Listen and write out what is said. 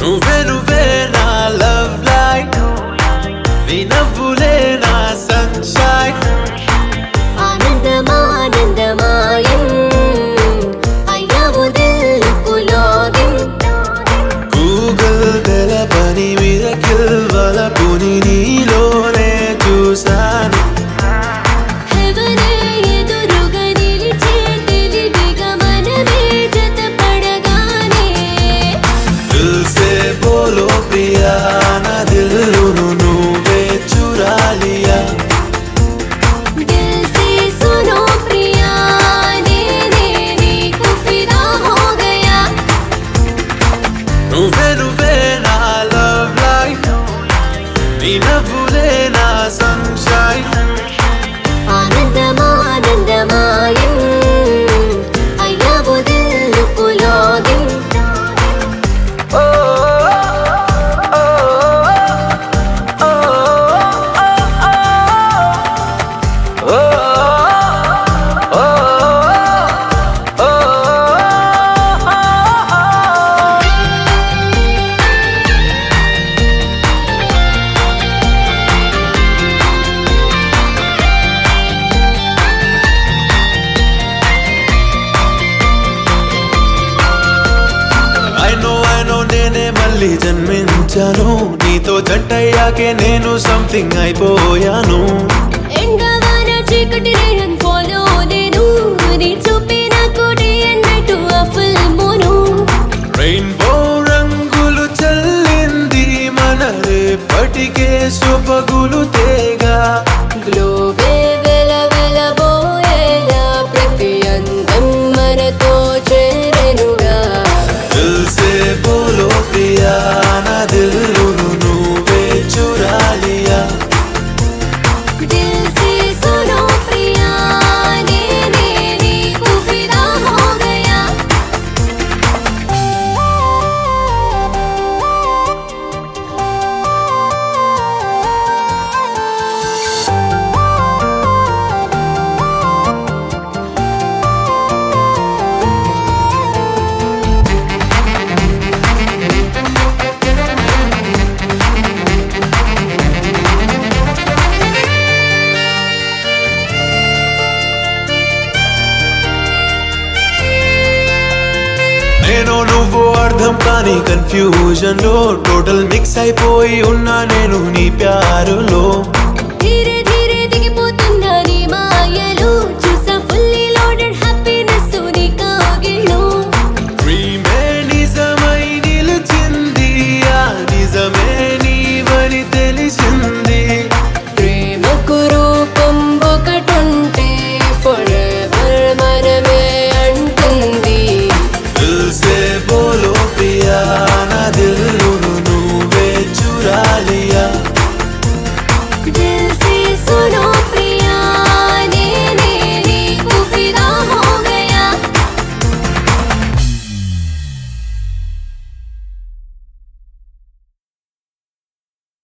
నువ్వే నువ్వే నా లవ్ లైట్ నీ నవ్వులే నా సన్షైన్ ఆనందమానందమాయం అయ్యావు దిల్కు లాగిన్ గూగుల్ తెలపని మిరకిల్ వలపుని నీలోనే చూశాను హెవరే ఎదురుగా నిలిచే తెలివిగా మనమే జతపడగానే దిల్ సే బోలో ప్రియా నా దిల్లును నువ్వే చురా లియా దిల్ సే సునో ప్రియా నేనే నీకు ఫిదా హో గయా నువ్వే నువ్వే నా లవ్ లైట్ నీ నవ్వులే నా సన్షైన్ ఆనందమానందమాయం అయ్యావు దిల్కు లాగిన్ ఐనో ఐనో నేనే మళ్ళీ జన్మించాను నీతో జంటయ్యాకే నేను సంథింగ్ అయిపోయాను ఎండవాన చీకటి రేయన్ పోలో నేను నీ చూపిన కోటి ఎన్నట్టు ఆ ఫిల్మును రెయిన్బో రంగులు చల్లింది మన రేపటికే శుభగులు తేగా గ్లోబే వెల వెలబోయేలా ప్రతి అందం మనతో చేరెనుగా దిల్ సే బోలో ప్రియా నా దిల్లును నువ్వే చురా లియా దిల్ సే సునో ప్రియా నేనే నీకు ఫిదా హో గయా నేను నువ్వు అర్థం కాని కన్ఫ్యూజన్ లో టోటల్ మిక్స్ అయిపోయి ఉన్నా నేను నీ ప్యారులో